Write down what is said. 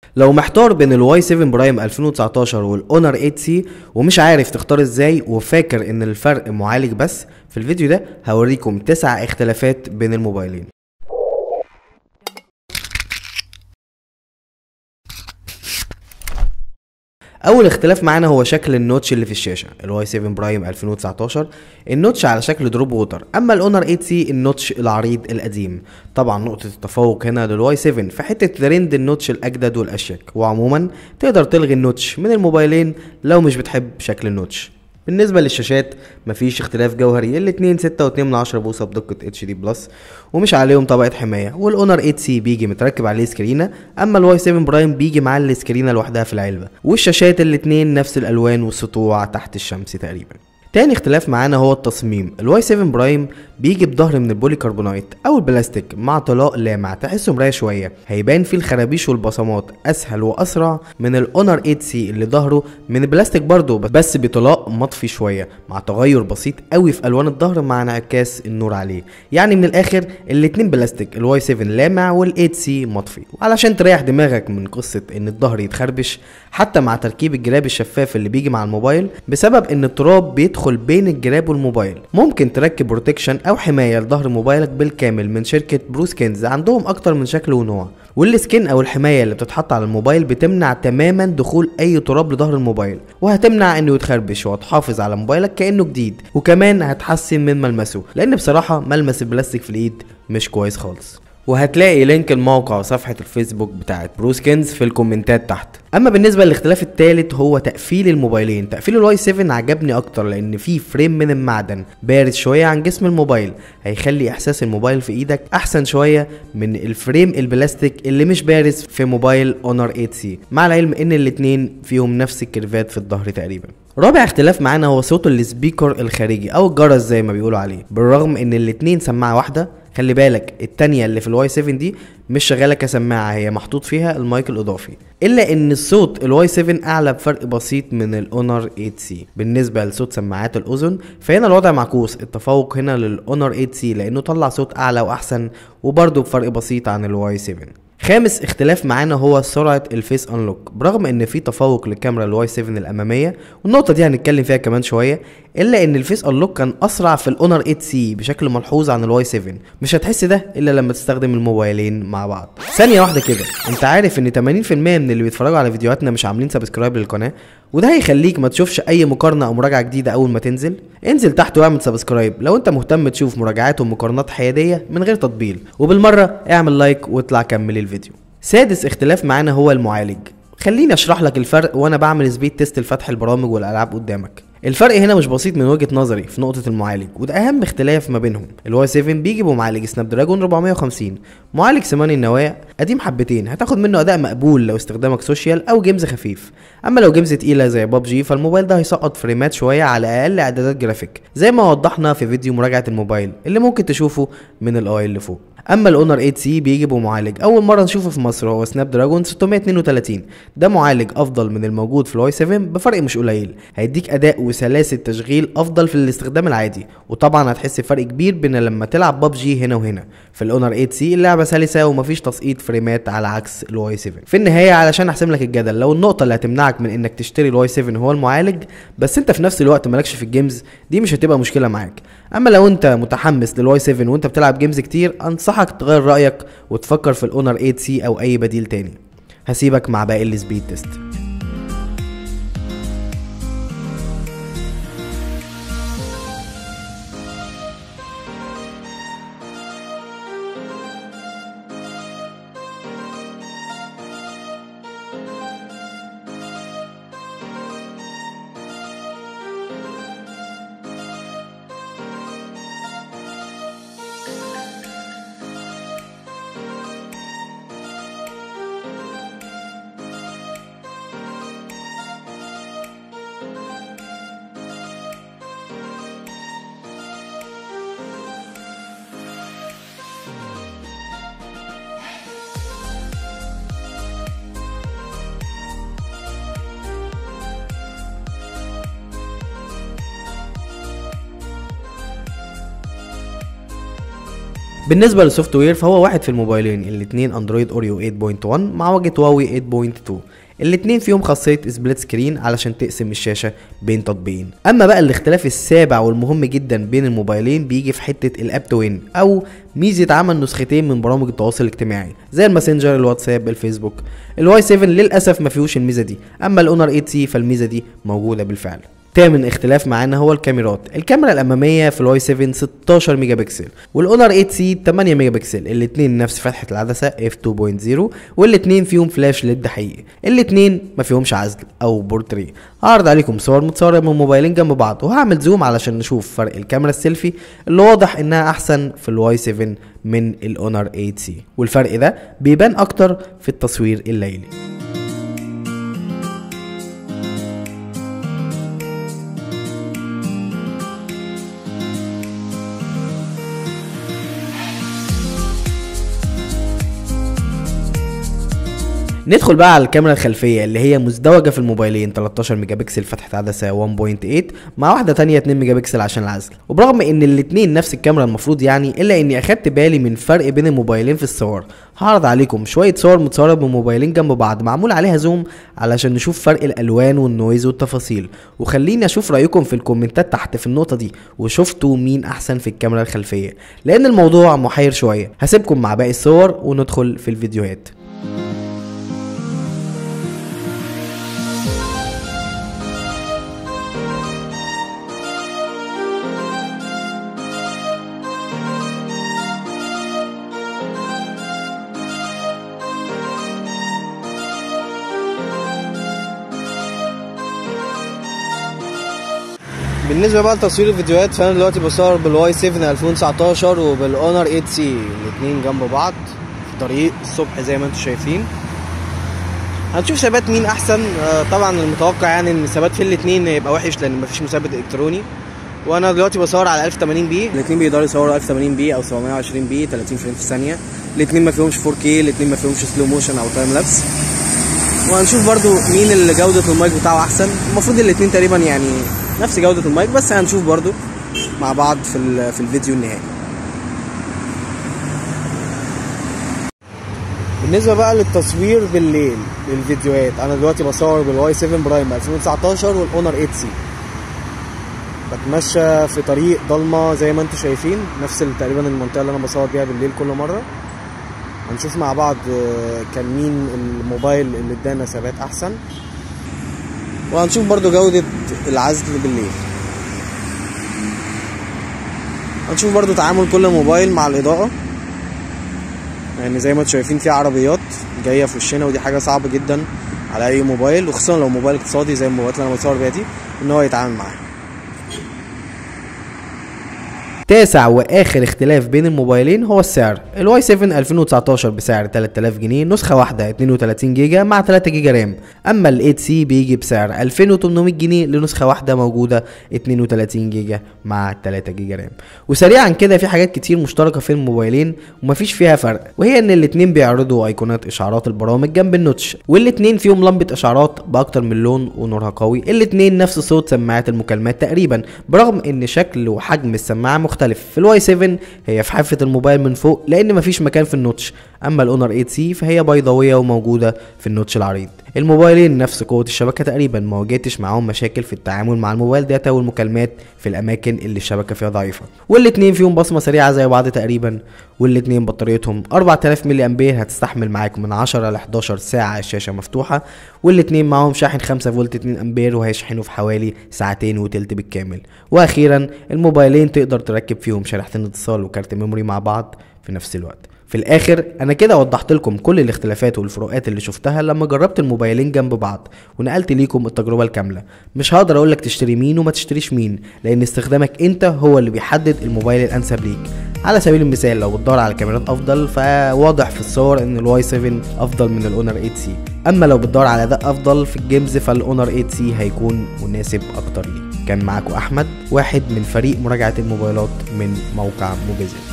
لو محتار بين الواي 7 برايم 2019 والاونر 8 سي ومش عارف تختار ازاي وفاكر ان الفرق معالج بس في الفيديو ده هوريكم تسع اختلافات بين الموبايلين اول اختلاف معانا هو شكل النوتش اللي في الشاشه الواي 7 برايم 2019 النوتش على شكل دروب ووتر اما الاونر 8 سي النوتش العريض القديم طبعا نقطه التفوق هنا للواي 7 في حته ترند النوتش الاجدد والاشيك وعموما تقدر تلغي النوتش من الموبايلين لو مش بتحب شكل النوتش بالنسبة للشاشات مفيش اختلاف جوهري الاتنين ستة واتنين من عشرة بوصة بدقة اتش دي بلس ومش عليهم طبقة حماية والاونر 8 سي بيجي متركب عليه سكرينة اما الواي 7 برايم بيجي معاه السكرينة لوحدها في العلبة والشاشات الاتنين نفس الالوان والسطوع تحت الشمس تقريبا تاني اختلاف معانا هو التصميم الواي 7 برايم بيجي بظهر من البوليكربونايت او البلاستيك مع طلاء لامع تحسه مرايه شويه هيبان فيه الخرابيش والبصمات اسهل واسرع من الاونر 8 سي اللي ظهره من البلاستيك برضه بس بطلاء مطفي شويه مع تغير بسيط قوي في الوان الظهر مع انعكاس النور عليه يعني من الاخر الاتنين بلاستيك الواي 7 لامع وال 8 سي مطفي وعلشان تريح دماغك من قصه ان الظهر يتخربش حتى مع تركيب الجراب الشفاف اللي بيجي مع الموبايل بسبب ان التراب بيدخل بين الجراب والموبايل ممكن تركب بروتكشن او حمايه لظهر موبايلك بالكامل من شركه بروسكنز عندهم اكتر من شكل ونوع والسكين او الحمايه اللي بتتحط على الموبايل بتمنع تماما دخول اي تراب لظهر الموبايل وهتمنع انه يتخربش وهتحافظ على موبايلك كانه جديد وكمان هتحسن من ملمسه لان بصراحه ملمس البلاستيك في الايد مش كويس خالص وهتلاقي لينك الموقع وصفحة الفيسبوك بتاعت بروسكنز في الكومنتات تحت اما بالنسبة للاختلاف التالت هو تقفيل الموبايلين تقفيل الواي 7 عجبني اكتر لان فيه فريم من المعدن بارز شوية عن جسم الموبايل هيخلي احساس الموبايل في ايدك احسن شوية من الفريم البلاستيك اللي مش بارز في موبايل اونر 8 سي مع العلم ان الاتنين فيهم نفس الكيرفات في الظهر تقريبا رابع اختلاف معانا هو صوت السبيكر الخارجي او الجرس زي ما بيقولوا عليه بالرغم ان الاتنين سماعة واحدة خلي بالك التانية اللي في الواي 7 دي مش شغالة كسماعة هي محطوط فيها المايك الإضافي إلا إن الصوت الواي 7 أعلى بفرق بسيط من الأونر 8 سي بالنسبة لصوت سماعات الأذن فهنا الوضع معكوس التفوق هنا للأونر 8 سي لأنه طلع صوت أعلى وأحسن وبرضه بفرق بسيط عن الواي 7 خامس اختلاف معانا هو سرعة الفيس انلوك برغم ان في تفوق للكاميرا الواي 7 الامامية والنقطة دي هنتكلم فيها كمان شوية الا ان الفيس انلوك كان اسرع في الاونر 8 سي بشكل ملحوظ عن الواي 7 مش هتحس ده الا لما تستخدم الموبايلين مع بعض ثانية واحدة كده انت عارف ان 80% من اللي بيتفرجوا على فيديوهاتنا مش عاملين سبسكرايب للقناة وده هيخليك ما تشوفش اي مقارنة او مراجعة جديدة اول ما تنزل انزل تحت واعمل سبسكرايب لو انت مهتم تشوف مراجعات ومقارنات حيادية من غير تطبيل وبالمرة اعمل لايك واطلع كمل الفيديو سادس اختلاف معانا هو المعالج خليني اشرح لك الفرق وانا بعمل سبيد تيست لفتح البرامج والالعاب قدامك الفرق هنا مش بسيط من وجهه نظري في نقطه المعالج وده اهم اختلاف ما بينهم الواي 7 بيجي بمعالج سناب دراجون 450 معالج ثماني النواه قديم حبتين هتاخد منه اداء مقبول لو استخدامك سوشيال او جيمز خفيف اما لو جيمز تقيله زي بابجي فالموبايل ده هيسقط فريمات شويه على اقل اعدادات جرافيك زي ما وضحنا في فيديو مراجعه الموبايل اللي ممكن تشوفه من الاي اللي فوق اما الاونر 8 سي بيجي بمعالج اول مره نشوفه في مصر هو سناب دراجون 632 ده معالج افضل من الموجود في الواي 7 بفرق مش قليل هيديك اداء وسلاسه تشغيل افضل في الاستخدام العادي وطبعا هتحس بفرق كبير بين لما تلعب ببجي هنا وهنا في الاونر 8 سي اللعبه سلسه ومفيش تسقيط فريمات على عكس الواي 7 في النهايه علشان احسم لك الجدل لو النقطه اللي هتمنعك من انك تشتري الواي 7 هو المعالج بس انت في نفس الوقت مالكش في الجيمز دي مش هتبقى مشكله معاك اما لو انت متحمس للواي 7 وانت بتلعب جيمز كتير انصحك تغير رايك وتفكر في الاونر 8 سي او اي بديل تاني هسيبك مع باقي السبيد تيست بالنسبه للسوفت وير فهو واحد في الموبايلين الاثنين اندرويد اوريو 8.1 مع واجهه هواوي 8.2 الاتنين فيهم خاصية سبليت سكرين علشان تقسم الشاشة بين تطبيقين اما بقى الاختلاف السابع والمهم جدا بين الموبايلين بيجي في حتة الاب تو وين او ميزة عمل نسختين من برامج التواصل الاجتماعي زي الماسنجر الواتساب الفيسبوك الواي 7 للاسف ما فيهوش الميزة دي اما الاونر 8 سي فالميزة دي موجودة بالفعل تامن اختلاف معانا هو الكاميرات الكاميرا الاماميه في الواي 7 16 ميجا بكسل والاونر 8 سي 8 ميجا بكسل الاثنين نفس فتحه العدسه اف 2.0 والاثنين فيهم فلاش ليد حقيقي الاثنين ما فيهمش عزل او بورتري هعرض عليكم صور متصوره من موبايلين جنب بعض وهعمل زوم علشان نشوف فرق الكاميرا السيلفي اللي واضح انها احسن في الواي 7 من الاونر 8 سي والفرق ده بيبان اكتر في التصوير الليلي ندخل بقى على الكاميرا الخلفيه اللي هي مزدوجه في الموبايلين 13 ميجا بكسل فتحه عدسه 1.8 مع واحده تانية 2 ميجا بكسل عشان العزل وبرغم ان الاتنين نفس الكاميرا المفروض يعني الا اني اخدت بالي من فرق بين الموبايلين في الصور هعرض عليكم شويه صور متصوره بموبايلين جنب بعض معمول عليها زوم علشان نشوف فرق الالوان والنويز والتفاصيل وخليني اشوف رايكم في الكومنتات تحت في النقطه دي وشفتوا مين احسن في الكاميرا الخلفيه لان الموضوع محير شويه هسيبكم مع باقي الصور وندخل في الفيديوهات بالنسبه بقى لتصوير الفيديوهات فانا دلوقتي بصور بالواي 7 2019 وبالاونر 8 سي الاثنين جنب بعض في طريق الصبح زي ما انتم شايفين هنشوف ثبات مين احسن آه طبعا المتوقع يعني ان الثبات في الاثنين هيبقى وحش لان مفيش مثبت الكتروني وانا دلوقتي بصور على 1080 بي الاثنين بيقدروا يصوروا 1080 بي او 720 بي 30 فريم في الثانيه الاثنين ما فيهمش 4K الاثنين ما فيهمش سلو موشن او تايم لابس وهنشوف برضو مين اللي جوده المايك بتاعه احسن المفروض الاثنين تقريبا يعني نفس جودة المايك بس هنشوف برضو مع بعض في, في الفيديو النهائي بالنسبة بقى للتصوير بالليل للفيديوهات انا دلوقتي بصور بالواي 7 برايم 2019 والاونر 8 سي بتمشى في طريق ضلمة زي ما انتم شايفين نفس تقريبا المنطقة اللي انا بصور بيها بالليل كل مرة هنشوف مع بعض كان مين الموبايل اللي ادانا ثبات احسن وهنشوف برضو جودة العزل بالليل هنشوف برضو تعامل كل موبايل مع الإضاءة يعني زي ما انتم شايفين في عربيات جاية في وشنا ودي حاجة صعبة جدا على أي موبايل وخصوصا لو موبايل اقتصادي زي الموبايلات اللي أنا بصور بيها دي إن هو يتعامل معاها تاسع واخر اختلاف بين الموبايلين هو السعر الواي 7 2019 بسعر 3000 جنيه نسخه واحده 32 جيجا مع 3 جيجا رام اما ال 8 سي بيجي بسعر 2800 جنيه لنسخه واحده موجوده 32 جيجا مع 3 جيجا رام وسريعا كده في حاجات كتير مشتركه في الموبايلين ومفيش فيها فرق وهي ان الاتنين بيعرضوا ايقونات اشعارات البرامج جنب النوتش والاتنين فيهم لمبه اشعارات باكتر من لون ونورها قوي الاتنين نفس صوت سماعات المكالمات تقريبا برغم ان شكل وحجم السماعه مختلف في الواي 7 هي في حافه الموبايل من فوق لان مفيش مكان في النوتش اما الاونر 8 سي فهي بيضاويه وموجوده في النوتش العريض الموبايلين نفس قوه الشبكه تقريبا ما واجهتش معاهم مشاكل في التعامل مع الموبايل داتا والمكالمات في الاماكن اللي الشبكه فيها ضعيفه والاتنين فيهم بصمه سريعه زي بعض تقريبا والاتنين بطاريتهم 4000 ملي امبير هتستحمل معاك من 10 ل 11 ساعه الشاشه مفتوحه والاتنين معاهم شاحن 5 فولت 2 امبير وهيشحنوا في حوالي ساعتين وتلت بالكامل واخيرا الموبايلين تقدر تركب فيهم شريحتين اتصال وكارت ميموري مع بعض في نفس الوقت في الاخر انا كده وضحت لكم كل الاختلافات والفروقات اللي شفتها لما جربت الموبايلين جنب بعض ونقلت ليكم التجربه الكامله مش هقدر اقولك تشتري مين وما تشتريش مين لان استخدامك انت هو اللي بيحدد الموبايل الانسب ليك على سبيل المثال لو بتدور على كاميرات افضل فواضح في الصور ان الواي 7 افضل من الاونر 8 سي اما لو بتدور على اداء افضل في الجيمز فالاونر 8 سي هيكون مناسب اكتر ليك كان معاكم احمد واحد من فريق مراجعه الموبايلات من موقع موبيزل